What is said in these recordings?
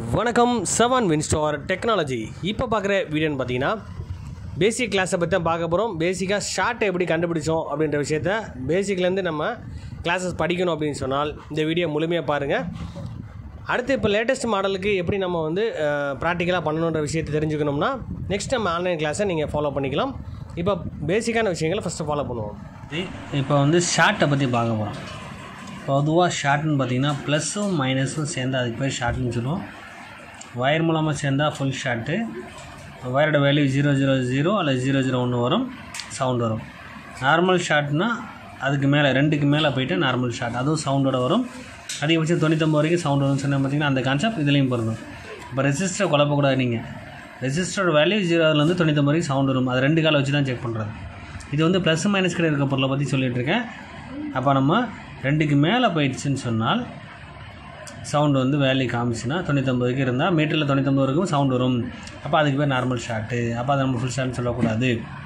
வணக்கம் seven Winstar technology இப்போ பார்க்குற வீடியோன்னு பார்த்தீங்கன்னா பேசிக் கிளாஸை பற்றி தான் பார்க்க போகிறோம் பேசிக்காக ஷார்ட்டை எப்படி கண்டுபிடிச்சோம் அப்படின்ற விஷயத்த பேசிக்லேருந்து நம்ம கிளாஸஸ் படிக்கணும் அப்படின்னு சொன்னால் இந்த வீடியோ முழுமையாக பாருங்கள் அடுத்து இப்போ லேட்டஸ்ட் மாடலுக்கு எப்படி நம்ம வந்து ப்ராக்டிக்கலாக பண்ணணுன்ற விஷயத்தை தெரிஞ்சுக்கணும்னா நெக்ஸ்ட் நம்ம ஆன்லைன் கிளாஸை நீங்கள் ஃபாலோ பண்ணிக்கலாம் இப்போ பேசிக்கான விஷயங்களை ஃபஸ்ட்டு ஃபாலோ பண்ணுவோம் இப்போ வந்து ஷார்ட்டை பற்றி பார்க்க போகிறோம் பொதுவாக ஷார்ட்னு பார்த்தீங்கன்னா ப்ளஸ்ஸும் மைனஸும் சேர்ந்து அதுக்கு பேர் ஷார்ட்னு சொல்லுவோம் ஒயர் மூலமாக சேர்ந்தால் ஃபுல் ஷார்ட்டு ஒயரோட வேல்யூ ஜீரோ ஜீரோ ஜீரோ அல்லது ஜீரோ ஜீரோ ஒன்று வரும் சவுண்ட் வரும் நார்மல் ஷார்ட்னா அதுக்கு மேலே ரெண்டுக்கு மேலே போயிட்டு நார்மல் ஷார்ட் அதுவும் சவுண்டோட வரும் அதிகபட்சம் தொண்ணூத்தொம்பது வரைக்கும் சவுண்ட் வரும்னு சொன்னால் பார்த்தீங்கன்னா அந்த கான்செப்ட் இதுலேயும் பொருந்தும் இப்போ ரெசிஸ்டரை குழப்பக்கூடாது நீங்கள் ரெசிஸ்டரோட வேல்யூ ஜீரோலேருந்து தொண்ணூத்தொம்பது வரைக்கும் சவுண்ட் வரும் அது ரெண்டு காலை வச்சு தான் செக் பண்ணுறது இது வந்து ப்ளஸ் மைனஸ் கிட்ட இருக்க பொருளை பற்றி சொல்லிட்டு இருக்கேன் அப்போ நம்ம ரெண்டுக்கு மேலே போயிடுச்சுன்னு சொன்னால் சவுண்டு வந்து வேல்யூ காமிச்சுன்னா தொண்ணூத்தொம்பதுக்கு இருந்தால் மீட்டரில் தொண்ணூத்தொம்பது வரைக்கும் சவுண்ட் வரும் அப்போ அதுக்கு பேர் நார்மல் ஷார்ட்டு அப்போ அதை நம்ம ஃபுல் ஷார்ட்னு சொல்லக்கூடாது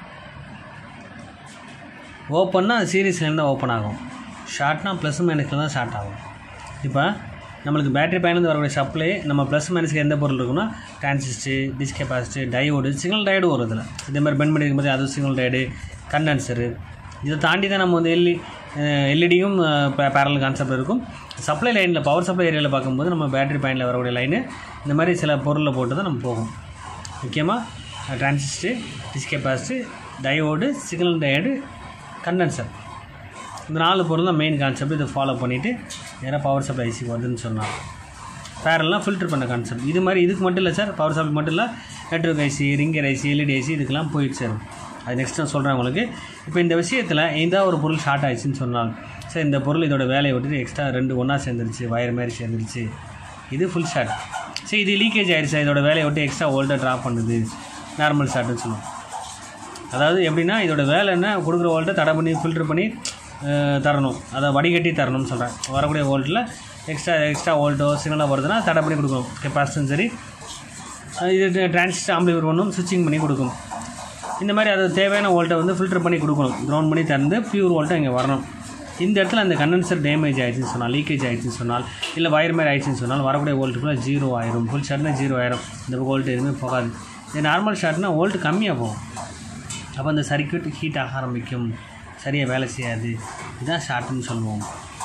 ஓப்பன்னா சீரீஸ்லேருந்து தான் ஓப்பன் ஆகும் ஷார்ட்னா ப்ளஸ் மைனஸில் தான் ஸ்டார்ட் ஆகும் இப்போ நம்மளுக்கு பேட்டரி பயணிந்து வரக்கூடிய சப்ளை நம்ம ப்ளஸ் மைனஸ்க்கு எந்த பொருள் இருக்குன்னா transistor disc capacitor diode signal diode வரும் இதில் இதே மாதிரி பெண்ட் பண்ணி இருக்கும்போது அது சிக்னல் டயோடு கண்டென்சரு இதை தாண்டி தான் நம்ம வந்து எல்இ எல்இடியும் பேரல் கான்செப்ட் இருக்கும் சப்ளை லைனில் பவர் சப்ளை ஏரியாவில் பார்க்கும்போது நம்ம பேட்டரி பாயிண்டில் வரக்கூடிய லைனு இந்த மாதிரி சில பொருளில் போட்டு தான் நம்ம போகும் முக்கியமாக transistor disc capacitor diode signal diode condenser இந்த நாலு பொருள் தான் மெயின் கான்செப்ட் இதை ஃபாலோ பண்ணிவிட்டு நேராக பவர் சப்ளை ஐசி வருதுன்னு சொன்னாங்க பேரெல்லாம் ஃபில்டர் பண்ண கான்செப்ட் இது மாதிரி இதுக்கு மட்டும் இல்லை சார் பவர் சப்ளை மட்டும் இல்லை network IC ringer IC LED IC இதுக்கெல்லாம் போயிட்டு சார் அது நெக்ஸ்ட் நான் சொல்கிறேன் உங்களுக்கு இப்போ இந்த விஷயத்தில் எந்த ஒரு பொருள் ஷார்ட் ஆயிடுச்சுன்னு சொன்னால் சார் இந்த பொருள் இதோட வேலையை விட்டுட்டு எக்ஸ்ட்ரா ரெண்டு ஒன்றா சேர்ந்துருச்சு வயர் மாதிரி சேர்ந்துருச்சு இது ஃபுல் ஷார்ட் சரி இது லீக்கேஜ் ஆயிடுச்சு இதோட வேலையை விட்டு எக்ஸ்ட்ரா வோல்ட்டை ட்ராப் பண்ணுது நார்மல் ஷார்ட்னு சொல்லுவோம் அதாவது எப்படின்னா இதோட வேலை என்ன கொடுக்குற வோல்ட்டை தடை பண்ணி ஃபில்டர் பண்ணி அஹ், தரணும் அதை வடிகட்டி தரணும்னு சொல்கிறேன் வரக்கூடிய வோல்ட்டில் எக்ஸ்ட்ரா எக்ஸ்ட்ரா வோல்ட்டோ சிக்னலாக வருதுன்னா தடை பண்ணி கொடுக்கணும் கெப்பாசிட்டியும் சரி அஹ், இது டிரான்சிஸ்ட் ஆம்பிளிஃபர் பண்ணும் சுவிட்சிங் பண்ணி கொடுக்கும் இந்த மாதிரி அது தேவையான வோல்ட்டை வந்து ஃபில்டர் பண்ணி கொடுக்கணும் கிரவுண்ட் பண்ணி தந்து பியூர் வோல்ட்டை இங்கே வரணும் இந்த இடத்துல அந்த கண்டென்சர் டேமேஜ் ஆயிடுச்சுன்னு சொன்னால் லீக்கேஜ் ஆயிடுச்சுன்னு சொன்னால் இல்லை வயர் மாதிரி ஆயிடுச்சுன்னு சொன்னால் வரக்கூடிய வோல்ட்டுக்குள்ளே ஜீரோ ஆயிரும் ஃபுல் ஷார்ட்னா ஜீரோ ஆயிரும் இந்த வோல்ட் எதுவுமே போகாது இது நார்மல் ஷார்ட்னா வோல்ட் கம்மியாக போகும் அப்போ அந்த சர்க்யூட் ஹீட் ஆக ஆரம்பிக்கும் சரியாக வேலை செய்யாது இதுதான் ஷார்ட்னு சொல்லுவோம்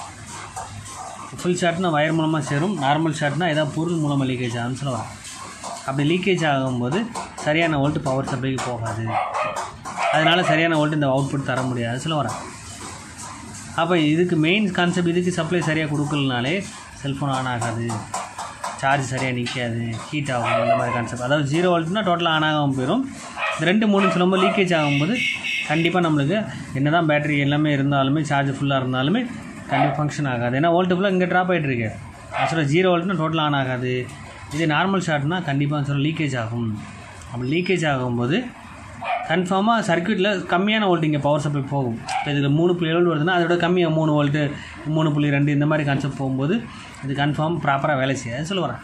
ஃபுல் ஷார்ட்னா வயர் மூலமாக சேரும் நார்மல் ஷார்ட்னா ஏதாவது பொருள் மூலமாக லீக்கேஜ் ஆகும்னு சொல்ல வரேன் அப்படி லீக்கேஜ் ஆகும்போது சரியான வோல்ட் பவர் சப்ளைக்கு போகாது அதனால் சரியான வோல்ட் இந்த அவுட்புட் தர முடியாது சொல்ல வரேன் அப்போ இதுக்கு மெயின் கான்செப்ட் இதுக்கு சப்ளை சரியாக கொடுக்கலனாலே செல்ஃபோன் ஆன் ஆகாது சார்ஜ் சரியாக நிற்காது ஹீட் ஆகும் அந்த மாதிரி கான்செப்ட் அதாவது ஜீரோ வோல்ட்னா டோட்டலாக ஆன் ஆகாமல் போயிடும் இந்த ரெண்டு மூணு சொல்லும்போது லீக்கேஜ் ஆகும்போது கண்டிப்பாக நம்மளுக்கு என்ன தான் பேட்டரி எல்லாமே இருந்தாலுமே சார்ஜ் ஃபுல்லாக இருந்தாலுமே கண்டிப்பாக ஃபங்க்ஷன் ஆகாது ஏன்னா வோல்ட்டு ஃபுல்லாக இங்கே ட்ராப் ஆகிட்டு இருக்கு ஆக்சுவலாக ஜீரோ வோல்ட்னா டோட்டலாக ஆன் ஆகாது இதே நார்மல் ஷார்ட்னா கண்டிப்பாக சொல்ல லீக்கேஜ் ஆகும் அப்படி லீக்கேஜ் ஆகும்போது கன்ஃபார்மாக சர்க்யூட்டில் கம்மியான வோல்ட் இங்கே பவர் சப்ளை போகும் இப்போ இதில் மூணு புள்ளி ஏழு வருதுன்னா அதோட கம்மியாக மூணு வோல்ட்டு மூணு புள்ளி ரெண்டு இந்த மாதிரி கான்செப்ட் போகும்போது இது கன்ஃபார்ம் ப்ராப்பராக வேலை செய்யாது சொல்ல வரேன்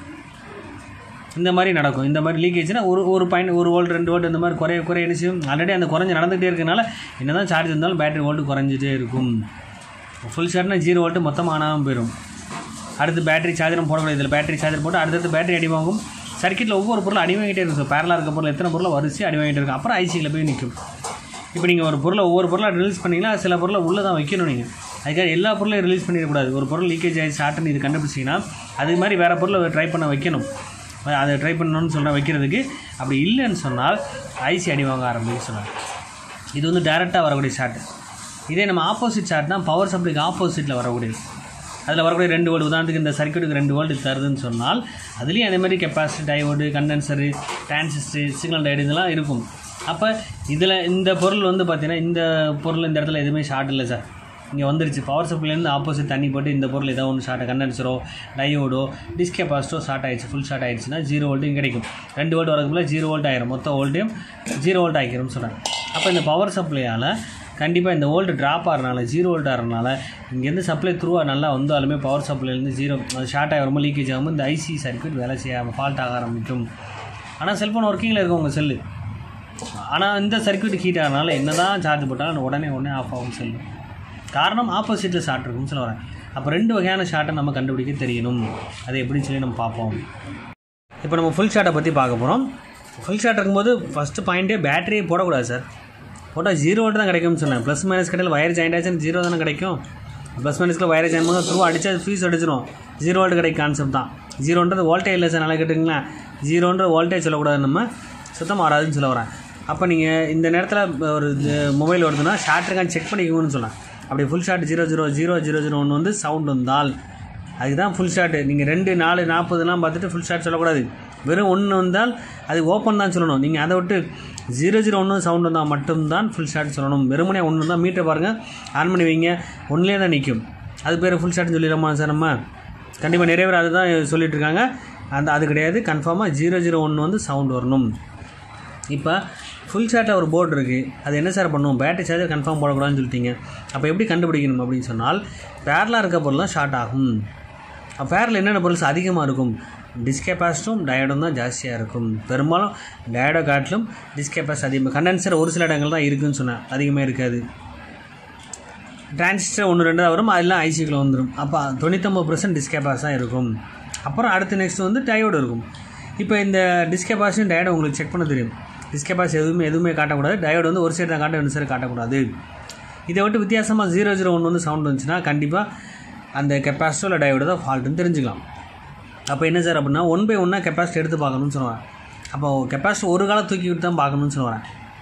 இந்த மாதிரி நடக்கும் இந்த மாதிரி லீக்கேஜ்னா ஒரு ஒரு பாயிண்ட் ஒரு வோல்ட் ரெண்டு வோல்ட் இந்த மாதிரி குறைய குறைய என்ன செய்யும் ஆல்ரெடி அந்த குறைஞ்சு நடந்துகிட்டே இருக்கனால என்ன தான் சார்ஜ் இருந்தாலும் பேட்டரி வோல்ட் குறைஞ்சிட்டே இருக்கும் ஃபுல் ஷார்ட்னா ஜீரோ வோல்ட்டு மொத்தமாக ஆனாமல் போயிடும் அடுத்து பேட்டரி சார்ஜரும் போடக்கூடாது இதில் பேட்டரி சார்ஜர் போட்டு அடுத்தடுத்து பேட்டரி அடி வாங்கும் சர்க்கிட்டில் ஒவ்வொரு பொருளும் அடி வாங்கிட்டே இருக்கும் பேரலாக இருக்க பொருள் எத்தனை பொருளை வரிசை அடி வாங்கிட்டு இருக்கும் அப்புறம் ஐசியில் போய் நிற்கும் இப்போ நீங்கள் ஒரு பொருளை ஒவ்வொரு பொருளாக ரிலீஸ் பண்ணீங்கன்னா சில பொருளை உள்ளே தான் வைக்கணும் நீங்கள் அதுக்காக எல்லா பொருளையும் ரிலீஸ் பண்ணிடக்கூடாது ஒரு பொருள் லீக்கேஜ் ஆகி ஷார்ட்னு இது கண்டுபிடிச்சிங்கன்னா அது மாதிரி வேறு பொருளை ட்ரை பண்ண வைக்கணும் அதை ட்ரை பண்ணணும்னு சொல்கிறேன் வைக்கிறதுக்கு அப்படி இல்லைன்னு சொன்னால் ஐசி அடி வாங்க ஆரம்பிக்க சொன்னாங்க இது வந்து டேரெக்டாக வரக்கூடிய ஷார்ட் இதே நம்ம ஆப்போசிட் ஷார்ட்னா பவர் சப்ளைக்கு ஆப்போசிட்டில் வரக்கூடியது அதில் வரக்கூடிய ரெண்டு வோல்ட் உதாரணத்துக்கு இந்த சர்க்யூட்டுக்கு ரெண்டு வோல்ட் தருதுன்னு சொன்னால் அதுலேயும் அதே மாதிரி capacitor diode condenser transistor signal diode இதெல்லாம் இருக்கும் அப்போ இதில் இந்த பொருள் வந்து பார்த்தீங்கன்னா இந்த பொருள் இந்த இடத்துல எதுவுமே ஷார்ட் இல்லை சார் இங்கே வந்துருச்சு பவர் சப்ளைலேருந்து ஆப்போசிட் தண்ணி போட்டு இந்த பொருள் ஏதோ ஒன்று ஷார்ட் கண்டென்சரோ டயோடோ டிஸ் கெப்பாசிட்டோ ஷார்ட் ஆயிடுச்சு ஃபுல் ஷார்ட் ஆயிடுச்சுன்னா ஜீரோ வோல்ட்டும் கிடைக்கும் ரெண்டு வோல்ட் வரதுக்குள்ள ஜீரோ வோல்ட் ஆயிரும் மொத்த வோல்ட்டையும் ஜீரோ வோல்ட் ஆகிரும்னு சொல்கிறாங்க அப்போ இந்த பவர் சப்ளையால் கண்டிப்பாக இந்த வோல்ட் ட்ராப் ஆகிறனால ஜீரோ வோல்ட் ஆகிறனால இங்கேருந்து சப்ளை த்ரூவாக நல்லா வந்தாலுமே பவர் சப்ளைலேருந்து ஜீரோ அது ஷார்ட் ஆகி ரொம்ப லீக்கேஜ் ஆகும் இந்த ஐசி சர்க்யூட் வேலை செய்யாமல் ஃபால்ட் ஆக ஆரம்பிக்கும் ஆனால் செல்ஃபோன் ஒர்க்கிங்கில் இருக்கும் உங்கள் செல்லு ஆனால் இந்த சர்க்யூட் ஹீட் ஆகிறனால என்ன தான் சார்ஜ் போட்டாலும் உடனே உடனே ஆஃப் ஆகும் செல்லு காரணம் ஆப்போசிட்டில் ஷார்ட் இருக்கும்னு சொல்ல வரேன் அப்போ ரெண்டு வகையான ஷார்ட்டை நம்ம கண்டுபிடிக்க தெரியணும் அதை எப்படின்னு சொல்லி நம்ம பார்ப்போம் இப்போ நம்ம ஃபுல் ஷாட்டை பற்றி பார்க்க போகிறோம் ஃபுல் ஷாட் இருக்கும்போது ஃபஸ்ட்டு பாயிண்ட்டே பேட்டரியே போடக்கூடாது சார் போட்டால் ஜீரோ வோல்ட் தான் கிடைக்கும்னு சொன்னேன் ப்ளஸ் மைனஸ் கடையில் வயர் ஜாயிண்ட் ஆச்சுன்னு ஜீரோ தானே கிடைக்கும் ப்ளஸ் மைனஸில் வயர் ஜாயின் பண்ணால் த்ரூ அடிச்சா ஃபீஸ் அடிச்சிடும் ஜீரோ வோல்ட் கிடைக்கும் கான்செப்ட் தான் ஜீரோன்றது வோல்டேஜ் இல்லை சார் நல்லா கேட்டுங்களேன் ஜீரோன்ற வோல்டேஜ் சொல்லக்கூடாது நம்ம சுத்தமாக வராதுன்னு சொல்ல வரேன் அப்போ நீங்கள் இந்த நேரத்தில் ஒரு மொபைல் வருதுன்னா ஷார்ட் இருக்கான்னு செக் பண்ணிக்கோங்கன்னு சொன்னேன் அப்படி full short zero zero zero zero zero ஒன்று வந்து சவுண்ட் வந்தால் அதுதான் ஃபுல் ஷாட்டு நீங்கள் ரெண்டு நாலு நாற்பதுலாம் பார்த்துட்டு ஃபுல் ஷாட் சொல்லக்கூடாது வெறும் ஒன்று வந்தால் அது ஓப்பன் தான் சொல்லணும் நீங்கள் அதை விட்டு ஜீரோ ஜீரோ ஒன்று சவுண்ட் வந்தால் மட்டும்தான் ஃபுல் ஷாட் சொல்லணும் வெறுமனே ஒன்று தான் மீட்டர் பாருங்கள் ஆன் பண்ணி வைங்க ஒன்றுலேயே தான் நிற்கும் அது பேர் ஃபுல் ஷாட்னு சொல்லிடலாமா சார் நம்ம கண்டிப்பாக நிறைய பேர் அதுதான் சொல்லிட்டு இருக்காங்க அந்த அது கிடையாது கன்ஃபார்மாக ஜீரோ ஜீரோ ஒன்று வந்து சவுண்ட் வரணும் இப்போ ஃபுல் ஷாட்டில் ஒரு போர்டு இருக்குது அது என்ன சார் பண்ணும் பேட்டரி சார்ஜர் கன்ஃபார்ம் போடக்கூடாதுன்னு சொல்லிட்டீங்க அப்போ எப்படி கண்டுபிடிக்கணும் அப்படின்னு சொன்னால் பேரலாக இருக்க பொருள் தான் ஷார்ட் ஆகும் பேரில் என்னென்ன பொருள்ஸ் அதிகமாக இருக்கும் டிஸ்கேபாசிட்டும் டயடும் தான் ஜாஸ்தியாக இருக்கும் பெரும்பாலும் டயடோ காட்டிலும் டிஸ்கேபாஸ் அதிகமாக கண்டென்சர் ஒரு சில இடங்கள் தான் இருக்குதுன்னு சொன்னேன் அதிகமாக இருக்காது டிரான்சிஸ்டர் ஒன்று ரெண்டு தான் வரும் அதெல்லாம் ஐசிக்கில் வந்துடும் அப்போ தொண்ணூத்தொம்பது பர்சன்ட் டிஸ்கேபாஸ் தான் இருக்கும் அப்புறம் அடுத்து நெக்ஸ்ட் வந்து டயோடு இருக்கும் இப்போ இந்த டிஸ்கேபாஸும் டயோடு உங்களுக்கு செக் பண்ண தெரியும் டிஸ்கேபாஸ் எதுவுமே எதுவுமே காட்டக்கூடாது டயோடு வந்து ஒரு சைடு தான் காட்ட ரெண்டு சைடு காட்டக்கூடாது இதை விட்டு வித்தியாசமாக ஜீரோ ஜீரோ ஒன்று வந்து சவுண்ட் வந்துச்சுன்னா கண்டிப்பாக அந்த கெப்பாசிட்டோட டயோடு தான் ஃபால்ட்டுன்னு தெரிஞ்சுக்கலாம் அப்போ என்ன சார் அப்படின்னா ஒன் பை ஒன்னாக கெப்பாசிட்டி எடுத்து பார்க்கணும்னு சொல்லுவேன் அப்போ கெப்பாசிட்டி ஒரு காலம் தூக்கி விட்டு தான் பார்க்கணும்னு சொல்லுவேன்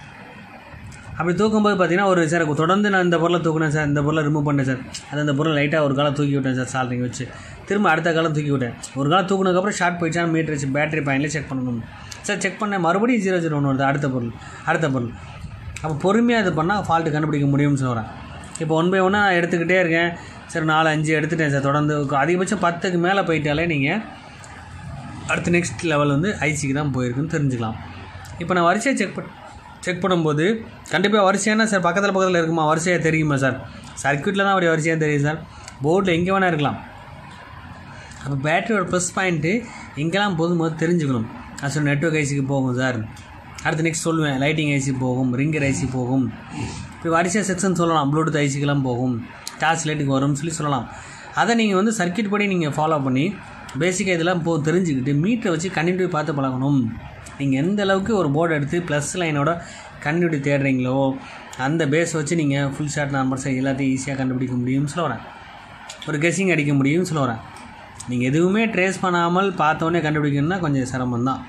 அப்படி தூக்கும்போது பார்த்தீங்கன்னா ஒரு சார் தொடர்ந்து நான் இந்த பொருளை தூக்குனேன் சார் இந்த பொருளை ரிமூவ் பண்ணேன் சார் அது அந்த பொருளை லைட்டாக ஒரு காலம் தூக்கி விட்டேன் சார் சால்ரிங் வச்சு திரும்ப அடுத்த காலம் தூக்கி விட்டேன் ஒரு காலம் தூக்குனதுக்கப்புறம் ஷார்ட் போயிடுச்சா மீட்டர் வச்சு பேட்டரி பாயிண்டில் செக் பண்ணணும் சார் செக் பண்ணேன் மறுபடியும் ஜீரோ ஜீரோ ஒன்று வருது அடுத்த பொருள் அடுத்த பொருள் அப்போ பொறுமையாக இது பண்ணால் ஃபால்ட்டு கண்டுபிடிக்க முடியும்னு சொல்கிறேன் இப்போ ஒன் பை ஒன்னாக நான் எடுத்துக்கிட்டே இருக்கேன் சரி நாலு அஞ்சு எடுத்துட்டேன் சார் தொடர்ந்து அதிகபட்சம் பத்துக்கு மேலே போயிட்டாலே நீங்கள் அடுத்த நெக்ஸ்ட் லெவல் வந்து ஐசிக்கு தான் போயிருக்குன்னு தெரிஞ்சுக்கலாம் இப்போ நான் வரிசையை செக் பண்ண செக் பண்ணும்போது கண்டிப்பாக வரிசையான சார் பக்கத்தில் பக்கத்தில் இருக்குமா வரிசையாக தெரியுமா சார் சர்க்கியூட்டில் தான் அப்படி வரிசையாக தெரியும் சார் போர்டில் எங்கே வேணால் இருக்கலாம் அப்போ பேட்டரியோட ப்ளஸ் பாயிண்ட்டு எங்கெல்லாம் போதும் போது தெரிஞ்சுக்கணும் அது சொல் நெட்ஒர்க் ஐசிக்கு போகும் சார் அடுத்து நெக்ஸ்ட் சொல்லுவேன் லைட்டிங் ஐசி போகும் ரிங்கர் ஐசி போகும் இப்போ வரிசையாக செக்ஷன் சொல்லலாம் ப்ளூடூத் ஐசிக்கெல்லாம் போகும் டார்ச் லைட்டுக்கு வரும்னு சொல்லி சொல்லலாம் அதை நீங்கள் வந்து சர்க்கியூட் படி நீங்கள் ஃபாலோ பண்ணி பேசிக்காக இதெல்லாம் போ தெரிஞ்சுக்கிட்டு மீட்டரை வச்சு கண்டினியூ பார்த்து பழகணும் நீங்கள் எந்த அளவுக்கு ஒரு போர்டு எடுத்து ப்ளஸ் லைனோட கண்டினியூட்டி தேடுறீங்களோ அந்த பேஸ் வச்சு நீங்கள் ஃபுல் ஷார்ட் நம்பர்ஸை எல்லாத்தையும் ஈஸியாக கண்டுபிடிக்க முடியும்னு சொல்ல வரேன் ஒரு கெஸிங் அடிக்க முடியும்னு சொல்ல வரேன் நீங்கள் எதுவுமே ட்ரேஸ் பண்ணாமல் பார்த்தோன்னே கண்டுபிடிக்கணும்னா கொஞ்சம் சிரமம் தான்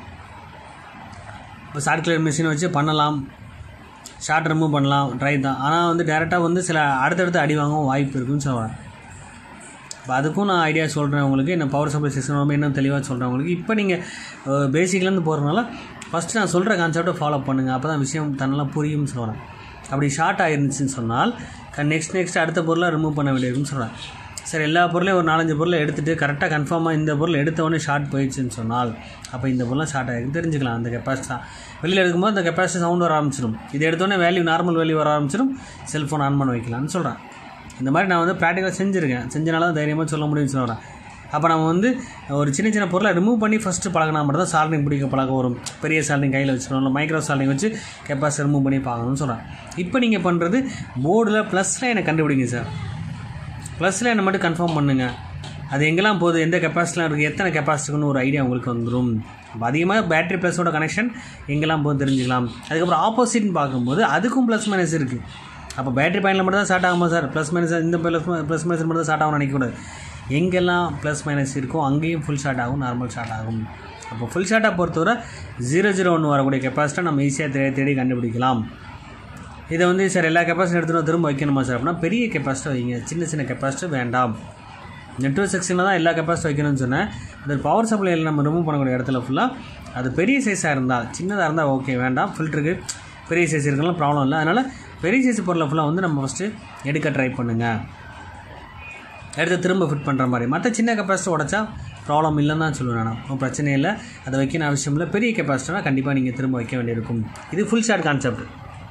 இப்போ சார்க்குலர் மிஷினை வச்சு பண்ணலாம் ஷார்ட் ரிமூவ் பண்ணலாம் ட்ரை தான் ஆனால் வந்து டேரெக்டாக வந்து சில அடுத்தடுத்து அடி வாங்கவும் வாய்ப்பு இருக்குன்னு சொல்லுவேன் இப்போ அதுக்கும் நான் ஐடியா சொல்கிறேன் உங்களுக்கு என்ன பவர் சப்ளை சிஸ்டம் ரொம்ப இன்னும் தெளிவாக சொல்கிறேன் உங்களுக்கு இப்போ நீங்கள் பேசிக்லேருந்து போகிறதுனால ஃபஸ்ட்டு நான் சொல்கிற கான்செப்டை ஃபாலோ பண்ணுங்கள் அப்போ தான் விஷயம் தன்னெல்லாம் புரியும்னு சொல்கிறேன் அப்படி ஷார்ட் ஆயிருந்துச்சுன்னு சொன்னால் நெக்ஸ்ட் நெக்ஸ்ட் அடுத்த பொருளாக ரிமூவ் பண்ண வேண்டியிருக்குன்னு சொல்கிறேன் சரி எல்லா பொருளையும் ஒரு நாலஞ்சு பொருளை எடுத்துகிட்டு கரெக்டாக கன்ஃபார்மாக இந்த பொருள் எடுத்தவொடனே ஷார்ட் போயிடுச்சுன்னு சொன்னால் அப்போ இந்த பொருளாக ஷார்ட் ஆகிருக்கு தெரிஞ்சுக்கலாம் அந்த கெப்பாசிட்டி தான் வெளியில் எடுக்கும்போது அந்த கெப்பாசிட்டி சவுண்ட் வர ஆரம்பிச்சிடும் இது எடுத்தோடனே வேல்யூ நார்மல் வேல்யூ வர ஆரம்பிச்சிடும் செல்ஃபோன் ஆன் பண்ண வைக்கலாம்னு சொல்கிறேன் இந்த மாதிரி நான் வந்து ப்ராக்டிக்கலாக செஞ்சுருக்கேன் செஞ்சனால தான் தைரியமாக சொல்ல முடியும்னு சொல்கிறேன் அப்போ நம்ம வந்து ஒரு சின்ன சின்ன பொருளை ரிமூவ் பண்ணி ஃபஸ்ட்டு பழகினா மட்டும் தான் சால்டிங் பிடிக்க பழக வரும் பெரிய சால்டிங் கையில் வச்சுக்கணும் இல்லை மைக்ரோ சால்டிங் வச்சு கெப்பாசிட்டி ரிமூவ் பண்ணி பார்க்கணும்னு சொல்கிறேன் இப்போ நீங்கள் பண்ணுறது போர்டில் ப்ளஸில் என்னை கண்டுபிடிங்க சார் ப்ளஸில் என்ன மட்டும் கன்ஃபார்ம் பண்ணுங்கள் அது எங்கெல்லாம் போகுது எந்த கெப்பாசிட்டிலாம் இருக்குது எத்தனை கெப்பாசிட்டிக்குன்னு ஒரு ஐடியா உங்களுக்கு வந்துடும் அப்போ அதிகமாக பேட்டரி ப்ளஸோட கனெக்ஷன் எங்கெல்லாம் போகுது தெரிஞ்சுக்கலாம் அதுக்கப்புறம் ஆப்போசிட்னு பார்க்கும்போது அதுக்கும் ப்ளஸ் மைனஸ் இருக்குது அப்போ பேட்டரி பாயிண்டில் மட்டும் தான் ஸ்டார்ட் ஆகுமா சார் ப்ளஸ் மைனஸ் இந்த ப்ளஸ் ப்ளஸ் மைனஸ் மட்டும் தான் ஸ்டார்ட் ஆகும் நினைக்கக்கூடாது எங்கெல்லாம் ப்ளஸ் மைனஸ் இருக்கோ அங்கேயும் ஃபுல் ஷார்ட் ஆகும் நார்மல் ஷார்ட் ஆகும் அப்போ ஃபுல் ஷார்ட்டாக பொறுத்தவரை ஜீரோ ஜீரோ ஒன்று வரக்கூடிய கெப்பாசிட்டை நம்ம ஈஸியாக தேடி தேடி கண்டுபிடிக்கலாம் இதை வந்து சார் எல்லா கெப்பாசிட்டி எடுத்துகிட்டு திரும்ப வைக்கணுமா சார் அப்படின்னா பெரிய கெப்பாசிட்டி வைங்க சின்ன சின்ன கெப்பாசிட்டி வேண்டாம் நெட்ஒர்க் செக்ஷனில் தான் எல்லா கெப்பாசிட்டி வைக்கணும்னு சொன்னேன் அந்த பவர் சப்ளையில் நம்ம ரிமூவ் பண்ணக்கூடிய இடத்துல ஃபுல்லாக அது பெரிய சைஸாக இருந்தால் சின்னதாக இருந்தால் ஓகே வேண்டாம் ஃபில்டருக்கு பெரிய சைஸ் இருக்கலாம் ப்ராப்ளம் இல்லை அதனால் பெரிய சைஸ் பொருளை ஃபுல்லாக வந்து நம்ம ஃபஸ்ட்டு எடுக்க ட்ரை பண்ணுங்கள் எடுத்து திரும்ப ஃபிட் பண்ணுற மாதிரி மற்ற சின்ன கெப்பாசிட்டி உடச்சா ப்ராப்ளம் இல்லைன்னு தான் சொல்லுவேன் நான் ஒன்றும் பிரச்சனை இல்லை அதை வைக்கணும் அவசியம் இல்லை பெரிய கெப்பாசிட்டினா கண்டிப்பாக நீங்கள் திரும்ப வைக்க வேண்டியிருக்கும் இது ஃபுல் ஷார்ட் கான்செப்ட்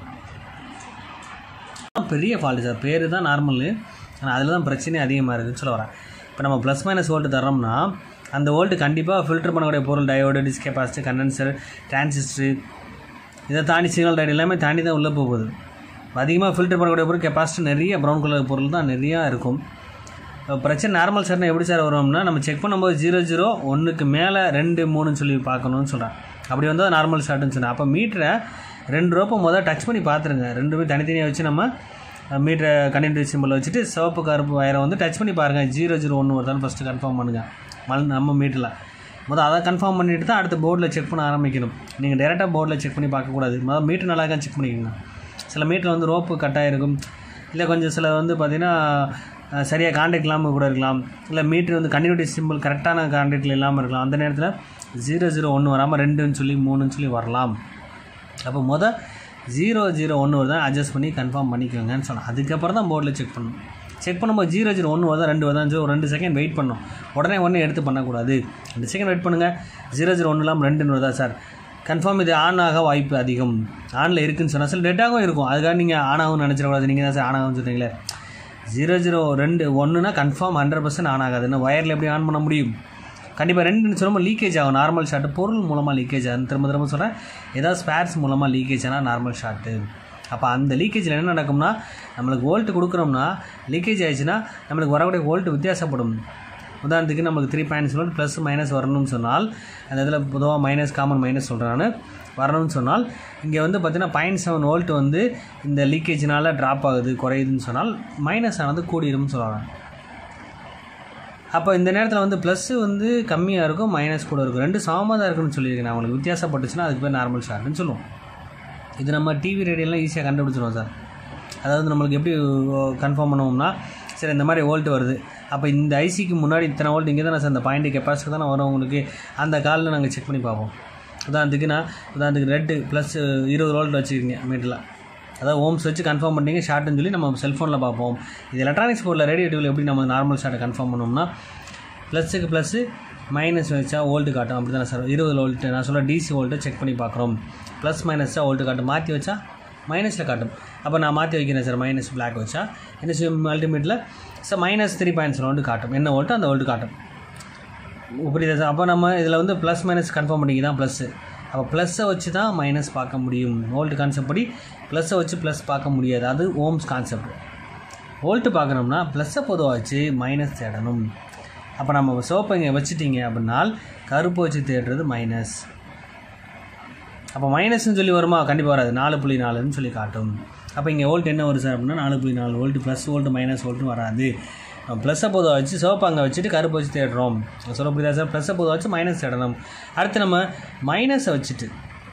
பெரிய ஃபால்ட்டு சார் பேர் தான் நார்மலு ஆனால் அதில் தான் பிரச்சனை அதிகமாக இருக்குதுன்னு சொல்ல வரேன் இப்போ நம்ம ப்ளஸ் மைனஸ் வோல்ட்டு தரோம்னா அந்த வோல்ட்டு கண்டிப்பாக ஃபில்டர் பண்ணக்கூடிய பொருள் diode disc capacitor condenser transistor இதை தாண்டி சிக்னல் டைட் எல்லாமே தாண்டி தான் உள்ளே போகுது அதிகமாக ஃபில்டர் பண்ணக்கூடிய பொருள் கெப்பாசிட்டி நிறைய ப்ரௌன் கலர் பொருள் தான் நிறையா இருக்கும் இப்போ பிரச்சனை நார்மல் ஷார்ட்னா எப்படி சார் வரும்னா நம்ம செக் பண்ணும்போது ஜீரோ ஜீரோ ஒன்றுக்கு மேலே ரெண்டு மூணுன்னு சொல்லி பார்க்கணும்னு சொல்கிறேன் அப்படி வந்தால் நார்மல் ஷார்ட்னு சொன்னேன் அப்போ மீட்டரை ரெண்டு ரோப்பை முதல் டச் பண்ணி பார்த்துருங்க ரெண்டுமே தனித்தனியாக வச்சு நம்ம மீட்டரை கண்டினியூ சிம்பிள் வச்சுட்டு சிவப்பு கருப்பு வயரை வந்து டச் பண்ணி பாருங்கள் ஜீரோ ஜீரோ ஒன்று வருதான்னு ஃபஸ்ட்டு கன்ஃபார்ம் பண்ணுங்கள் மல் நம்ம மீட்டரில் முதல் அதை கன்ஃபார்ம் பண்ணிட்டு தான் அடுத்து போர்டில் செக் பண்ண ஆரம்பிக்கணும் நீங்கள் டேரெக்டாக போர்டில் செக் பண்ணி பார்க்கக்கூடாது முதல் மீட்டர் நல்லா இருக்கான்னு செக் பண்ணிக்கோங்க சில மீட்டரில் வந்து ரோப்பு கட்டாக இருக்கும் இல்லை கொஞ்சம் சில வந்து பார்த்திங்கன்னா அஹ், சரியாக காண்டாக்ட் இல்லாமல் கூட இருக்கலாம் இல்லை மீட்ரு வந்து கண்டினியூட்டி சிம்பிள் கரெக்டான காண்டாக்டில் இல்லாமல் இருக்கலாம் அந்த நேரத்தில் ஜீரோ ஜீரோ ஒன்று வராமல் ரெண்டுன்னு சொல்லி மூணுன்னு சொல்லி வரலாம் அப்போ மொதல் ஜீரோ ஜீரோ ஒன்று வருதா அட்ஜஸ்ட் பண்ணி கன்ஃபார்ம் பண்ணிக்கோங்கன்னு சொன்னேன் அதுக்கப்புறம் தான் போர்டில் செக் பண்ணணும் செக் பண்ணும்போது ஜீரோ ஜீரோ ஒன்று வருதா ரெண்டு வருதான்னு சொல்லி ஒரு ரெண்டு செகண்ட் வெயிட் பண்ணணும் உடனே ஒன்று எடுத்து பண்ணக்கூடாது ரெண்டு செகண்ட் வெயிட் பண்ணுங்கள் ஜீரோ ஜீரோ ஒன்று இல்லாமல் ரெண்டுன்னு வருதா சார் கன்ஃபார்ம் இது ஆன் ஆக வாய்ப்பு அதிகம் ஆனில் இருக்குன்னு சொன்னால் சில டெட்டாகவும் இருக்கும் அதுக்காக நீங்கள் ஆன் ஆகும்னு நினச்சிடக்கூடாது நீங்கள் தான் சார் ஆன் ஆகும்னு சொன்னீங்களே ஜீரோ ஜீரோ ரெண்டு ஒன்றுனா கன்ஃபார்ம் ஹண்ட்ரட் பர்சன்ட் ஆன் ஆகாது இன்னும் வயரில் எப்படி ஆன் பண்ண முடியும் கண்டிப்பாக ரெண்டுன்னு சொல்லும்போது லீக்கேஜ் ஆகும் நார்மல் ஷாட்டு பொருள் மூலமாக லீக்கேஜ் ஆகும் திரும்ப திரும்ப சொல்கிறேன் ஏதாவது ஸ்பேர்ஸ் மூலமாக லீக்கேஜ் ஆனால் நார்மல் ஷாட்டு அப்போ அந்த லீக்கேஜில் என்ன நடக்கும்னா நம்மளுக்கு வோல்ட் கொடுக்குறோம்னா லீக்கேஜ் ஆயிடுச்சுன்னா நம்மளுக்கு வரக்கூடிய வோல்ட் வித்தியாசப்படும் உதாரணத்துக்கு நம்மளுக்கு three points volt plus minus வரணும்னு சொன்னால் அந்த இதில் பொதுவாக மைனஸ் காமன் மைனஸ் சொல்கிறேன் நான் வரணும்னு சொன்னால் இங்கே வந்து பார்த்தீங்கன்னா பாயிண்ட் செவன் வோல்ட் வந்து இந்த லீக்கேஜினால் ட்ராப் ஆகுது குறையுதுன்னு சொன்னால் மைனஸ் ஆனது கூடிரும்னு சொல்கிறாங்க அப்போ இந்த நேரத்தில் வந்து ப்ளஸ்ஸு வந்து கம்மியாக இருக்கும் மைனஸ் கூட இருக்கும் ரெண்டு சமமாக தான் இருக்குன்னு சொல்லியிருக்கேன் நான் உங்களுக்கு வித்தியாசப்பட்டுச்சுன்னா அதுக்கு பேர் நார்மல் ஷார்ட்னு சொல்லுவோம் இது நம்ம டிவி ரேடியோலாம் ஈஸியாக கண்டுபிடிச்சிருவோம் சார் அதாவது நம்மளுக்கு எப்படி கன்ஃபார்ம் பண்ணுவோம்னா சரி இந்த மாதிரி வோல்ட் வருது அப்போ இந்த ஐசிக்கு முன்னாடி இத்தனை வோல்ட் இங்கே தானே சார் இந்த பாயிண்ட் கெப்பாசிட்டி தானே வரும் உங்களுக்கு அந்த காலில் நாங்கள் செக் பண்ணி பார்ப்போம் உதாரணத்துக்கு நான் உதாரணத்துக்கு ரெட்டு ப்ளஸ் இருபது வோல்ட் வச்சுக்கிங்க மீட்டரில் அதாவது ஓம்ஸ் வச்சு கன்ஃபார்ம் பண்ணீங்க ஷார்ட்னு சொல்லி நம்ம செல்ஃபோனில் பார்ப்போம் இது எலக்ட்ரானிக்ஸ் போர்டில் ரேடியோ டிவியில் எப்படி நம்ம நார்மல் ஷார்ட்டை கன்ஃபார்ம் பண்ணோம்னா ப்ளஸுக்கு ப்ளஸ்ஸு மைனஸ் வச்சா வோல்ட்டு காட்டும் அப்படி தானே சார் இருபது வோல்ட்டு நான் சொல்ல டிசி வோல்ட்டை செக் பண்ணி பார்க்குறோம் ப்ளஸ் மைனஸாக வோல்ட்டு காட்டும் மாற்றி வச்சா மைனஸில் காட்டும் அப்போ நான் மாற்றி வைக்கிறேன் சார் மைனஸ் பிளாக் வச்சா என்ன செய்யும் அல்டிமேட்டில் sir minus three point seven volt காட்டும் என்ன வோல்ட்டு அந்த வோல்ட்டு காட்டும் புரியுதா சார் அப்போ நம்ம இதில் வந்து ப்ளஸ் மைனஸ் கன்ஃபார்ம் பண்ணிக்க தான் ப்ளஸ்ஸு அப்போ ப்ளஸ்ஸை வச்சு தான் மைனஸ் பார்க்க முடியும் வோல்ட் கான்செப்ட் படி ப்ளஸ்ஸை வச்சு ப்ளஸ் பார்க்க முடியாது அது ஓம்ஸ் கான்செப்ட் வோல்ட்டு பார்க்கணும்னா ப்ளஸ்ஸை பொதுவாக வச்சு மைனஸ் தேடணும் அப்போ நம்ம சோப்பை இங்கே வச்சுட்டீங்க அப்படின்னால் கருப்பு வச்சு தேடுறது மைனஸ் அப்போ மைனஸ்னு சொல்லி வருமா கண்டிப்பாக வராது நாலு புள்ளி நாலுன்னு சொல்லி காட்டும் அப்போ இங்கே வோல்ட் என்ன வரும் சார் அப்படின்னா நாலு புள்ளி நாலு வோல்ட் ப்ளஸ் வோல்ட் மைனஸ் வோல்ட்டும் வராது நம்ம ப்ளஸ்ஸை பொதுவாக வச்சு சிவப்பு அங்கே வச்சுட்டு கருப்பு வச்சு தேடுறோம் சொல்ல புரியுதா சார் ப்ளஸ்ஸை பொதுவாக வச்சு மைனஸ் தேடணும் அடுத்து நம்ம மைனஸை வச்சுட்டு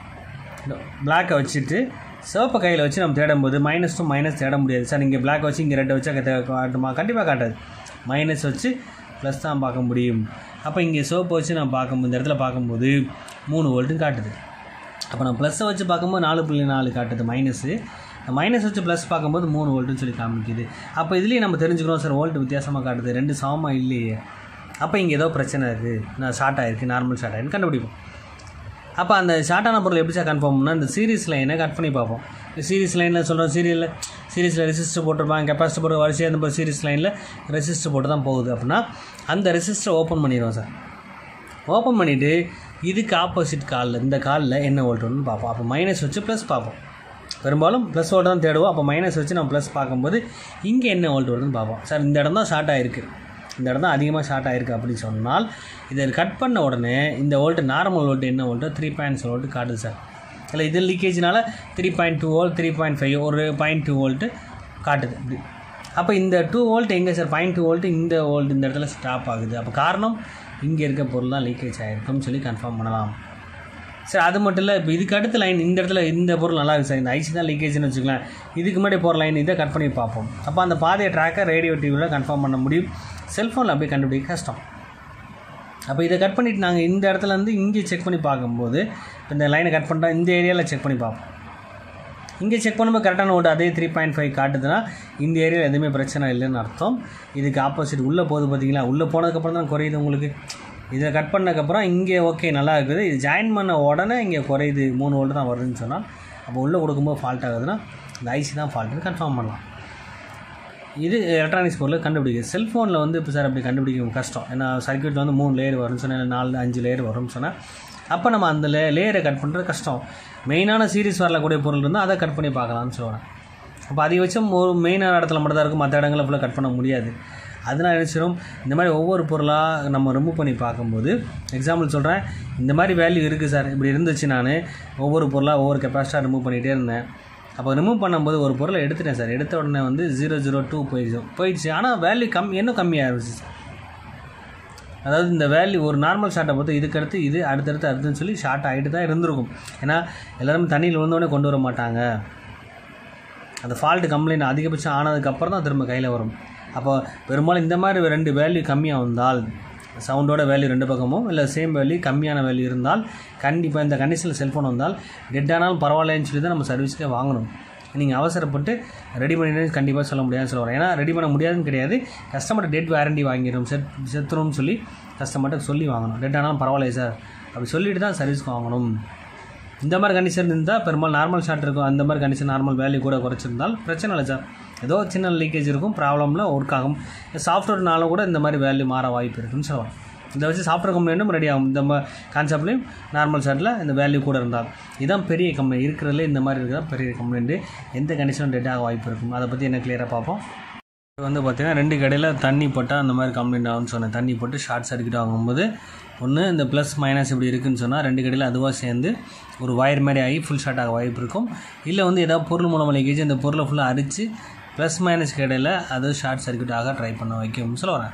பிளாக்கை வச்சுட்டு சிவப்பை கையில் வச்சு நம்ம தேடும்போது மைனஸ் டு மைனஸ் தேட முடியாது சார் இங்கே பிளாக் வச்சு இங்கே ரெட்டை வச்சு அங்கே காட்டுமா கண்டிப்பாக காட்டாது மைனஸ் வச்சு ப்ளஸ் தான் பார்க்க முடியும் அப்போ இங்கே சிவப்பை வச்சு நான் பார்க்கும்போது இந்த இடத்துல பார்க்கும்போது மூணு வோல்ட்டும் காட்டுது அப்போ நான் ப்ளஸ்ஸை வச்சு பார்க்கும்போது நாலு புள்ளி நாலு காட்டுது மைனஸு மைனஸ் வச்சு ப்ளஸ் பார்க்கும்போது மூணு வோல்ட்டுன்னு சொல்லி காமிக்குது அப்போ இதுலேயே நம்ம தெரிஞ்சுக்கிறோம் சார் வோல்ட் வித்தியாசமாக காட்டுது ரெண்டு சமமாக இல்லையே அப்போ இங்கே ஏதோ பிரச்சனை இருக்குது நான் ஷார்ட் ஆகிருக்கு நார்மல் ஷார்ட் ஆகிருக்கு கண்டுபிடிப்போம் அப்போ அந்த ஷார்ட்டான பொருள் எப்படி சார் கன்ஃபார்ம் பண்ணால் இந்த சீரிஸ் லைனை கட் பண்ணி பார்ப்போம் சீரிஸ் லைனில் சொல்கிறோம் சீரியலில் சீரிஸில் ரெசிஸ்டர் போட்டிருப்பாங்க கெப்பாசிட்டி போட்டு வரிசையாக இந்த சீரிஸ் லைனில் ரெசிஸ்டர் போட்டு தான் போகுது அப்படின்னா அந்த ரெசிஸ்டரை ஓப்பன் பண்ணிடுவோம் சார் ஓப்பன் பண்ணிவிட்டு இதுக்கு ஆப்போசிட் காலில் இந்த காலில் என்ன வோல்ட் வரும்னு பார்ப்போம் அப்போ மைனஸ் வச்சு ப்ளஸ் பார்ப்போம் பெரும்பாலும் ப்ளஸ் வோல்ட் தான் தேடுவோம் அப்போ மைனஸ் வச்சு நம்ம ப்ளஸ் பார்க்கும்போது இங்கே என்ன வோல்ட் வருதுன்னு பார்ப்போம் சார் இந்த இடம் தான் ஷார்ட் ஆகிருக்கு இந்த இடம் தான் அதிகமாக ஷார்ட் ஆகிருக்கு அப்படின்னு சொன்னால் இதை கட் பண்ண உடனே இந்த வோல்ட் நார்மல் வோல்ட் என்ன வோல்ட்டோ த்ரீ பாயிண்ட் வோல்ட் காட்டுது சார் இல்லை இது லீக்கேஜ்னால three point two volt three point five ஒரு பாயிண்ட் டூ வோல்ட்டு காட்டுது இப்படி அப்போ இந்த டூ வோல்ட் எங்கே சார் பாயிண்ட் டூ வோல்ட் இந்த வோல்ட் இந்த இடத்துல ஸ்டாப் ஆகுது அப்போ காரணம் இங்கே இருக்க பொருள் தான் லீக்கேஜ் ஆகிருக்கும்னு சொல்லி கன்ஃபார்ம் பண்ணலாம் சார் அது மட்டும் இல்லை இப்போ இதுக்கு அடுத்த லைன் இந்த இடத்துல இந்த பொருள் நல்லா இருக்குது சார் இந்த ஐசி தான் லீக்கேஜ்னு வச்சுக்கலாம் இதுக்கு முன்னாடி போகிற லைன் இதை கட் பண்ணி பார்ப்போம் அப்போ அந்த பாதையை ட்ராக்கை ரேடியோ டிவியில் கன்ஃபார்ம் பண்ண முடியும் செல்ஃபோனில் அப்படியே கண்டுபிடிக்க கஷ்டம் அப்போ இதை கட் பண்ணிவிட்டு நாங்கள் இந்த இடத்துல இருந்து இங்கே செக் பண்ணி பார்க்கும்போது இந்த லைனை கட் பண்ணிட்டா இந்த ஏரியாவில் செக் பண்ணி பார்ப்போம் இங்கே செக் பண்ணும்போது கரெக்டான ஓட்டு அதே த்ரீ பாயிண்ட் ஃபைவ் காட்டுதுன்னா இந்த ஏரியாவில் எதுவுமே பிரச்சனை இல்லைன்னு அர்த்தம் இதுக்கு ஆப்போசிட் உள்ளே போகுது பார்த்தீங்களா உள்ளே போனதுக்கப்புறம் தான் குறையுது உங்களுக்கு இதை கட் பண்ணதுக்கப்புறம் இங்கே ஓகே நல்லா இருக்குது இது ஜாயின் பண்ண உடனே இங்கே குறையுது மூணு வோல்ட் தான் வருதுன்னு சொன்னால் அப்போ உள்ளே கொடுக்கும்போது ஃபால்ட் ஆகுதுன்னா இந்த ஐசி தான் ஃபால்ட்டுன்னு கன்ஃபார்ம் பண்ணலாம் இது எலக்ட்ரானிக்ஸ் பொருள் கண்டுபிடிக்கும் செல்ஃபோனில் வந்து இப்போ சார் அப்படி கண்டுபிடிக்க கஷ்டம் ஏன்னா சர்க்யூட்டில் வந்து மூணு லேயர் வரும்னு சொன்னால் நாலு அஞ்சு லேயர் வரும்னு சொன்னால் அப்போ நம்ம அந்த லே லேயரை கட் பண்ணுறது கஷ்டம் மெயினான சீரிஸ் வரக்கூடிய பொருள் இருந்தால் அதை கட் பண்ணி பார்க்கலாம்னு சொல்லுவேன் அப்போ அதிகபட்சம் ஒரு மெயினான இடத்துல மட்டும் தான் இருக்கும் மற்ற இடங்களில் ஃபுல்லாக கட் பண்ண முடியாது அதனால் என்ன செய்கிறோம் இந்த மாதிரி ஒவ்வொரு பொருளாக நம்ம ரிமூவ் பண்ணி பார்க்கும்போது எக்ஸாம்பிள் சொல்கிறேன் இந்த மாதிரி வேல்யூ இருக்குது சார் இப்படி இருந்துச்சு நான் ஒவ்வொரு பொருளாக ஒவ்வொரு கெப்பாசிட்டாக ரிமூவ் பண்ணிகிட்டே இருந்தேன் அப்போ ரிமூவ் பண்ணும்போது ஒரு பொருளை எடுத்துட்டேன் சார் எடுத்த உடனே வந்து ஜீரோ ஜீரோ டூ போயிடுச்சு போயிடுச்சு ஆனால் வேல்யூ கம் இன்னும் கம்மியாக இருந்துச்சு சார் அதாவது இந்த வேல்யூ ஒரு நார்மல் ஷார்ட்டை பொறுத்து இதுக்கடுத்து இது அடுத்தடுத்து அடுத்துன்னு சொல்லி ஷார்ட் ஆகிட்டு தான் இருந்திருக்கும் ஏன்னா எல்லாரும் தண்ணியில் விழுந்தோடனே கொண்டு வர மாட்டாங்க அந்த ஃபால்ட் கம்ப்ளைண்ட் அதிகபட்சம் ஆனதுக்கப்புறம் தான் திரும்ப கையில் வரும் அப்போ பெரும்பாலும் இந்த மாதிரி ரெண்டு வேல்யூ கம்மியாக வந்தால் சவுண்டோட வேல்யூ ரெண்டு பக்கமும் இல்லை சேம் வேல்யூ கம்மியான வேல்யூ இருந்தால் கண்டிப்பாக இந்த கண்டிஷனில் செல்ஃபோன் வந்தால் டெட் ஆனாலும் பரவாயில்லன்னு சொல்லி தான் நம்ம சர்வீஸ்க்கே வாங்கணும் நீங்கள் அவசரப்பட்டு ரெடி பண்ணிட்டு கண்டிப்பாக சொல்ல முடியாதுன்னு சொல்ல வரேன் ஏன்னா ரெடி பண்ண முடியாதுன்னு கிடையாது கஸ்டமர்கிட்ட டெட் வாரண்டி வாங்கிடும் செத் செத்துரும்னு சொல்லி கஸ்டமர்கிட்ட சொல்லி வாங்கணும் டெட் ஆனாலும் பரவாயில்ல சார் அப்படி சொல்லிட்டு தான் சர்வீஸ்க்கு வாங்கணும் இந்த மாதிரி கண்டிஷன் இருந்தால் பெரும்பாலும் நார்மல் ஷாட் இருக்கும் அந்த மாதிரி கண்டிஷன் நார்மல் வேல்யூ கூட குறைச்சிருந்தால் பிரச்சனை இல்லை சார் ஏதோ சின்ன லீக்கேஜ் இருக்கும் ப்ராப்ளமில் ஒர்க் ஆகும் சாஃப்ட்வேர்னாலும் கூட இந்த மாதிரி வேல்யூ மாற வாய்ப்பு இருக்குன்னு சொல்லலாம் இதை வச்சு சாஃப்ட்வேர் கம்பெனியும் ரெடி ஆகும் இந்த கான்செப்ட்லையும் நார்மல் ஷாட்டில் இந்த வேல்யூ கூட இருந்தால் இதுதான் பெரிய கம்பெனி இருக்கிறதுல இந்த மாதிரி இருக்கிறதா பெரிய கம்ப்ளைண்ட்டு எந்த கண்டிஷனும் டெட் ஆக வாய்ப்பு இருக்கும் அதை பற்றி என்ன கிளியராக பார்ப்போம் இது வந்து பார்த்திங்கன்னா ரெண்டு கடையில் தண்ணி போட்டால் அந்த மாதிரி கம்ப்ளைண்ட் ஆகும்னு சொன்னேன் தண்ணி போட்டு ஷார்ட் சர்க்கியூட் ஆகும்போது ஒன்று இந்த ப்ளஸ் மைனஸ் இப்படி இருக்குன்னு சொன்னால் ரெண்டு கடையில் அதுவாக சேர்ந்து ஒரு வயர் மாதிரி ஆகி ஃபுல் ஷார்ட் ஆக வாய்ப்பு இருக்கும் இல்லை வந்து ஏதாவது பொருள் மூலமாக லீக்கேஜ் இந்த பொருளை ஃபுல்லாக அரித்து ப்ளஸ் மைனஸ் கடையில் அது ஷார்ட் சர்க்கியூட் ஆக ட்ரை பண்ண வைக்கும் சொல்ல வரேன்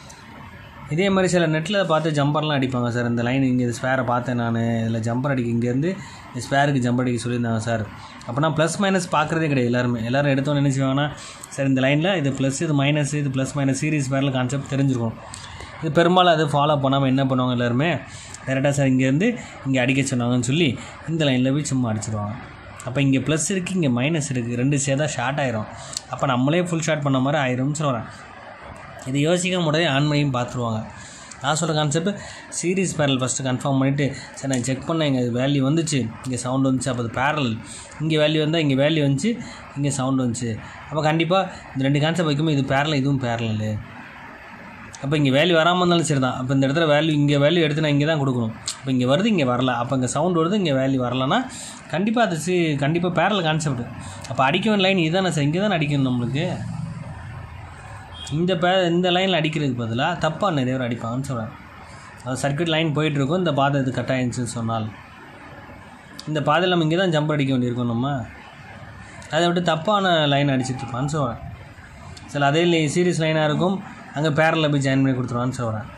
இதே மாதிரி சில நெட்டில் பார்த்து ஜம்பர்லாம் அடிப்பாங்க சார் இந்த லைன் இங்கே ஸ்பேரை பார்த்தேன் நான் இதில் ஜம்பர் அடிக்க இங்கேருந்து ஸ்பேருக்கு ஜம்பர் அடிக்க சொல்லியிருந்தாங்க சார் அப்போனா ப்ளஸ் மைனஸ் பார்க்குறதே கிடையாது எல்லாருமே எல்லோரும் எடுத்தோன்னு என்ன செய்வாங்கன்னா சார் இந்த லைனில் இது ப்ளஸ் இது மைனஸ் இது ப்ளஸ் மைனஸ் சீரிஸ் ஸ்பேரில் கான்செப்ட் தெரிஞ்சிருக்கும் இது பெரும்பாலும் அது ஃபாலோ பண்ணாமல் என்ன பண்ணுவாங்க எல்லாருமே டேரெக்டாக சார் இங்கேருந்து இங்கே அடிக்க சொன்னாங்கன்னு சொல்லி இந்த லைனில் போய் சும்மா அடிச்சிடுவாங்க அப்போ இங்கே ப்ளஸ் இருக்குது இங்கே மைனஸ் இருக்குது ரெண்டு சேர்ந்தா ஷார்ட் ஆயிரும் அப்போ நம்மளே ஃபுல் ஷார்ட் பண்ண மாதிரி ஆயிரும்னு சொல்கிறேன் இது யோசிக்க முடியாது ஆன் பண்ணியும் பார்த்துருவாங்க நான் சொல்கிற concept series parallel first confirm பண்ணிவிட்டு சரி நான் செக் பண்ணேன் இங்கே வேல்யூ வந்துச்சு இங்கே சவுண்ட் வந்துச்சு அப்போ அது பேரல் இங்கே வேல்யூ வந்தால் இங்கே வேல்யூ வந்துச்சு இங்கே சவுண்ட் வந்துச்சு அப்போ கண்டிப்பாக இந்த ரெண்டு கான்செப்ட் வைக்கும்போது இது பேரல் இதுவும் பேரல் அப்போ இங்கே வேல்யூ வராமல் இருந்தாலும் சரி தான் அப்போ இந்த இடத்துல வேல்யூ இங்கே வேல்யூ எடுத்து நான் இங்கே தான் கொடுக்கணும் இப்போ இங்கே வருது இங்கே வரல அப்போ இங்கே சவுண்ட் வருது இங்கே வேல்யூ வரலன்னா கண்டிப்பாக அது சி கண்டிப்பாக பேரல் கான்செப்ட் அப்போ அடிக்கணும் லைன் இதுதானே சார் இங்கே தானே அடிக்கணும் நம்மளுக்கு இந்த பே இந்த லைனில் அடிக்கிறதுக்கு பதிலாக தப்பாக நிறைய பேர் அடிப்பாங்கன்னு சொல்கிறேன் அது சர்க்கியூட் லைன் போயிட்டுருக்கும் இந்த பாதை இது கட் ஆயிடுச்சுன்னு சொன்னால் இந்த பாதையில் நம்ம இங்கே தான் ஜம்ப் அடிக்க வேண்டியிருக்கோம் நம்ம அதை விட்டு தப்பான லைன் அடிச்சிட்ருப்பான்னு சொல்கிறேன் சில அதே சீரியஸ் லைனாக இருக்கும் அங்கே பேரில் போய் ஜாயின் பண்ணி கொடுத்துருவான்னு சொல்கிறேன்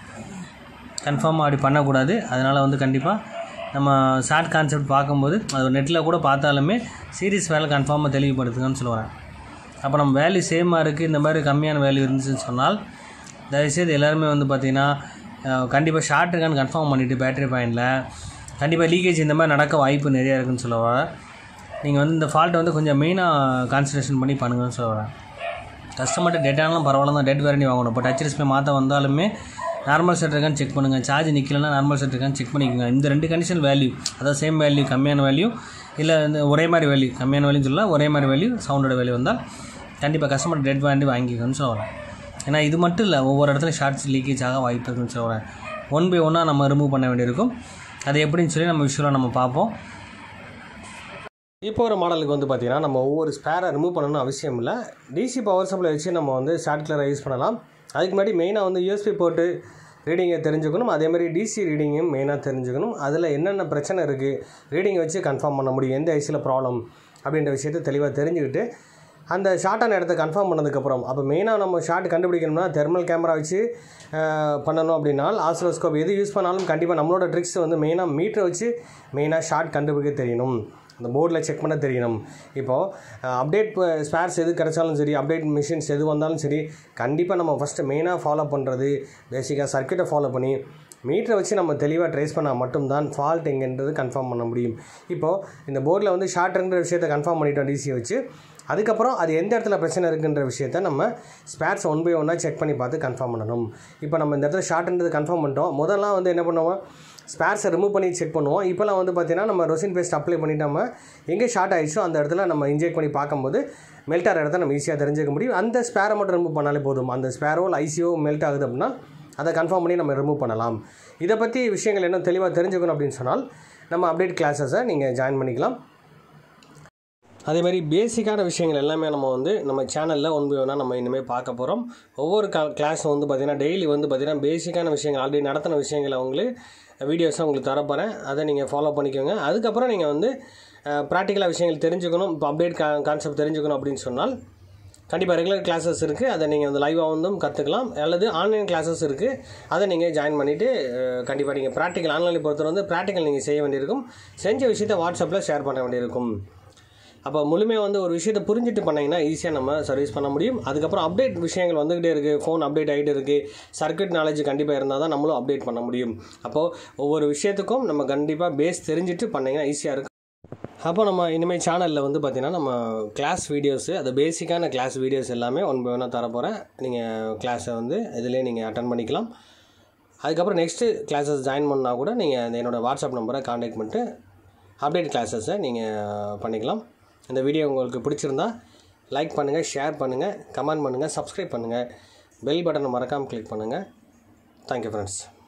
கன்ஃபார்மாக அப்படி பண்ணக்கூடாது அதனால் வந்து கண்டிப்பாக நம்ம ஷார்ட் கான்செப்ட் பார்க்கும்போது அது நெட்டில் கூட பார்த்தாலுமே சீரியஸ் வேலை கன்ஃபார்மாக தெளிவுபடுத்துங்கன்னு சொல்லுவேன் அப்போ நம்ம வேல்யூ சேமாக இருக்குது இந்த மாதிரி கம்மியான வேல்யூ இருந்துச்சுன்னு சொன்னால் தயவுசெய்து எல்லாருமே வந்து பார்த்திங்கன்னா கண்டிப்பாக ஷார்ட் இருக்கான்னு கன்ஃபார்ம் பண்ணிவிட்டு பேட்டரி பாயிண்டில் கண்டிப்பாக லீக்கேஜ் இந்த மாதிரி நடக்க வாய்ப்பு நிறையா இருக்குன்னு சொல்ல வரேன் நீங்கள் வந்து இந்த ஃபால்ட்டை வந்து கொஞ்சம் மெயினாக கான்சன்ட்ரேஷன் பண்ணி பண்ணுங்கன்னு சொல்ல வரேன் கஸ்டமர்கிட்ட டேட்டானாலும் பரவாயில்ல தான் டேட் வேரண்டி வாங்கணும் இப்போ டச் டிஸ்பிளே மாற்ற வந்தாலுமே நார்மல் செட் இருக்கான்னு செக் பண்ணுங்கள் சார்ஜ் நிற்கலன்னா நார்மல் செட் இருக்கான்னு செக் பண்ணிக்கோங்க இந்த ரெண்டு கண்டிஷன் வேல்யூ அதாவது சேம் வேல்யூ கம்மியான வேல்யூ இல்லை இந்த ஒரே மாதிரி வேல்யூ கம்மியான வேல்யூன்னு சொல்லலாம் ஒரே மாதிரி வேல்யூ சவுண்டோட வேல்யூ வந்தால் கண்டிப்பாக கஸ்டமர் டெட் வாரண்டி வாங்கிக்கணும்னு சொல்கிறேன் ஏன்னா இது மட்டும் இல்லை ஒவ்வொரு இடத்துல ஷார்ட்ஸ் லீக்கேஜ் ஆக வாய்ப்பு இருக்குன்னு சொல்கிறேன் ஒன் பை ஒன்னாக நம்ம ரிமூவ் பண்ண வேண்டியிருக்கும் அது எப்படின்னு சொல்லி நம்ம விஷுவலாக நம்ம பார்ப்போம் இப்போ ஒரு மாடலுக்கு வந்து பார்த்தீங்கன்னா நம்ம ஒவ்வொரு ஸ்பேரை ரிமூவ் பண்ணணும்னு அவசியம் இல்லை டிசி பவர் சப்ளை வச்சு நம்ம வந்து ஷார்ட் கிளரை யூஸ் பண்ணலாம் அதுக்கு முன்னாடி மெயினாக வந்து யூஎஸ்பி போட்டு ரீடிங்கை தெரிஞ்சுக்கணும் அதே மாதிரி டிசி ரீடிங்கும் மெயினாக தெரிஞ்சுக்கணும் அதில் என்னென்ன பிரச்சனை இருக்குது ரீடிங்கை வச்சு கன்ஃபார்ம் பண்ண முடியும் எந்த ஐசியில் ப்ராப்ளம் அப்படின்ற விஷயத்தை தெளிவாக தெரிஞ்சுக்கிட்டு அந்த ஷார்ட்டான இடத்த கன்ஃபார்ம் பண்ணதுக்கப்புறம் அப்போ மெயினாக நம்ம ஷார்ட் கண்டுபிடிக்கணும்னா தெர்மல் கேமரா வச்சு அஹ், பண்ணணும் அப்படின்னா ஆஸ்ட்ரோஸ்கோப் எது யூஸ் பண்ணாலும் கண்டிப்பாக நம்மளோட ட்ரிக்ஸ் வந்து மெயினாக மீட்டரை வச்சு மெயினாக ஷார்ட் கண்டுபிடிக்க தெரியணும் அந்த போர்டில் செக் பண்ண தெரியணும் இப்போது அப்டேட் ஸ்பேர்ஸ் எது கிடைச்சாலும் சரி அப்டேட் மிஷின்ஸ் எது வந்தாலும் சரி கண்டிப்பாக நம்ம ஃபஸ்ட்டு மெயினாக ஃபாலோ பண்ணுறது பேசிக்காக சர்க்கியூட்டை ஃபாலோ பண்ணி மீட்டரை வச்சு நம்ம தெளிவாக ட்ரேஸ் பண்ணால் மட்டும்தான் ஃபால்ட் எங்கன்றது கன்ஃபார்ம் பண்ண முடியும் இப்போது இந்த போர்டில் வந்து ஷார்ட்ன்ற விஷயத்தை கன்ஃபார்ம் பண்ணிட்டோம் டிசியை வச்சு அதுக்கப்புறம் அது எந்த இடத்துல பிரச்சனை இருக்குன்ற விஷயத்த நம்ம ஸ்பேர்ஸ் ஒன் பை ஒன்னாக செக் பண்ணி பார்த்து கன்ஃபார்ம் பண்ணணும் இப்போ நம்ம இந்த இடத்துல ஷார்ட்ன்றது கன்ஃபார்ம் பண்ணிட்டோம் முதல்லாம் வந்து என்ன பண்ணுவோம் ஸ்பேர்ஸை ரிமூவ் பண்ணி செக் பண்ணுவோம் இப்போலாம் வந்து பார்த்தீங்கன்னா நம்ம ரொசின் பேஸ்ட் அப்ளை பண்ணிட்டு நம்ம எங்கே ஷார்ட் ஆயிடுச்சோ அந்த இடத்துல நம்ம இன்ஜெக்ட் பண்ணி பார்க்கும்போது மெல்ட் ஆகிற இடத்த நம்ம ஈஸியாக தெரிஞ்சுக்க முடியும் அந்த ஸ்பேரை மட்டும் ரிமூவ் பண்ணாலே போதும் அந்த ஸ்பேரோ இல்லை ஐசியோ மெல்ட் ஆகுது அப்படின்னா அதை கன்ஃபார்ம் பண்ணி நம்ம ரிமூவ் பண்ணலாம் இதை பற்றி விஷயங்கள் என்ன தெளிவாக தெரிஞ்சுக்கணும் அப்படின்னு சொன்னால் நம்ம அப்டேட் கிளாஸஸை நீங்கள் ஜாயின் பண்ணிக்கலாம் அதே மாதிரி பேசிக்கான விஷயங்கள் எல்லாமே நம்ம வந்து நம்ம சேனலில் ஒன் பை ஒன்னாக நம்ம இனிமேல் பார்க்க போகிறோம் ஒவ்வொரு க கிளாஸ் வந்து பார்த்திங்கன்னா டெய்லி வந்து பார்த்திங்கன்னா பேசிக்கான விஷயங்கள் ஆல்ரெடி நடத்தின விஷயங்களை உங்களுக்கு வீடியோஸாக உங்களுக்கு தரப்போகிறேன் அதை நீங்கள் ஃபாலோ பண்ணிக்கோங்க அதுக்கப்புறம் நீங்கள் வந்து ப்ராக்டிக்கலாக விஷயங்கள் தெரிஞ்சுக்கணும் இப்போ அப்டேட் கா கான்செப்ட் தெரிஞ்சுக்கணும் அப்படின்னு சொன்னால் கண்டிப்பாக ரெகுலர் கிளாஸஸ் இருக்குது அதை நீங்கள் வந்து லைவாக வந்தும் கற்றுக்கலாம் அல்லது ஆன்லைன் கிளாஸஸ் இருக்குது அதை நீங்கள் ஜாயின் பண்ணிவிட்டு கண்டிப்பாக நீங்கள் ப்ராக்டிக்கல் ஆன்லைனில் பொறுத்தவரை வந்து ப்ராக்டிக்கல் நீங்கள் செய்ய வேண்டியிருக்கும் செஞ்ச விஷயத்தை வாட்ஸ்அப்பில் ஷேர் பண்ண வேண்டியிருக்கும் அப்போ முழுமையாக வந்து ஒரு விஷயத்தை புரிஞ்சுட்டு பண்ணிங்கன்னா ஈஸியாக நம்ம சர்வீஸ் பண்ண முடியும் அதுக்கப்புறம் அப்டேட் விஷயங்கள் வந்துக்கிட்டே இருக்குது ஃபோன் அப்டேட் ஆகிட்டு இருக்குது சர்க்கியூட் நாலேஜ் கண்டிப்பாக இருந்தால் தான் நம்மளும் அப்டேட் பண்ண முடியும் அப்போது ஒவ்வொரு விஷயத்துக்கும் நம்ம கண்டிப்பாக பேஸ் தெரிஞ்சுட்டு பண்ணிங்கன்னா ஈஸியாக இருக்கும் அப்போ நம்ம இனிமேல் சேனலில் வந்து பார்த்திங்கன்னா நம்ம கிளாஸ் வீடியோஸு அது பேசிக்கான கிளாஸ் வீடியோஸ் எல்லாமே ஒன் பை ஒன்னாக தரப்போகிறேன் நீங்கள் கிளாஸை வந்து இதிலே நீங்கள் அட்டன் பண்ணிக்கலாம் அதுக்கப்புறம் நெக்ஸ்ட்டு கிளாஸஸ் ஜாயின் பண்ணால் கூட நீங்கள் என்னோடய வாட்ஸ்அப் நம்பரை காண்டாக்ட் பண்ணிட்டு அப்டேட் கிளாஸஸை நீங்கள் பண்ணிக்கலாம் இந்த வீடியோ உங்களுக்கு பிடிச்சிருந்தா லைக் பண்ணுங்கள் ஷேர் பண்ணுங்கள் கமெண்ட் பண்ணுங்கள் சப்ஸ்கிரைப் பண்ணுங்கள் பெல் பட்டனை மறக்காமல் கிளிக் பண்ணுங்கள் தேங்க்யூ ஃப்ரெண்ட்ஸ்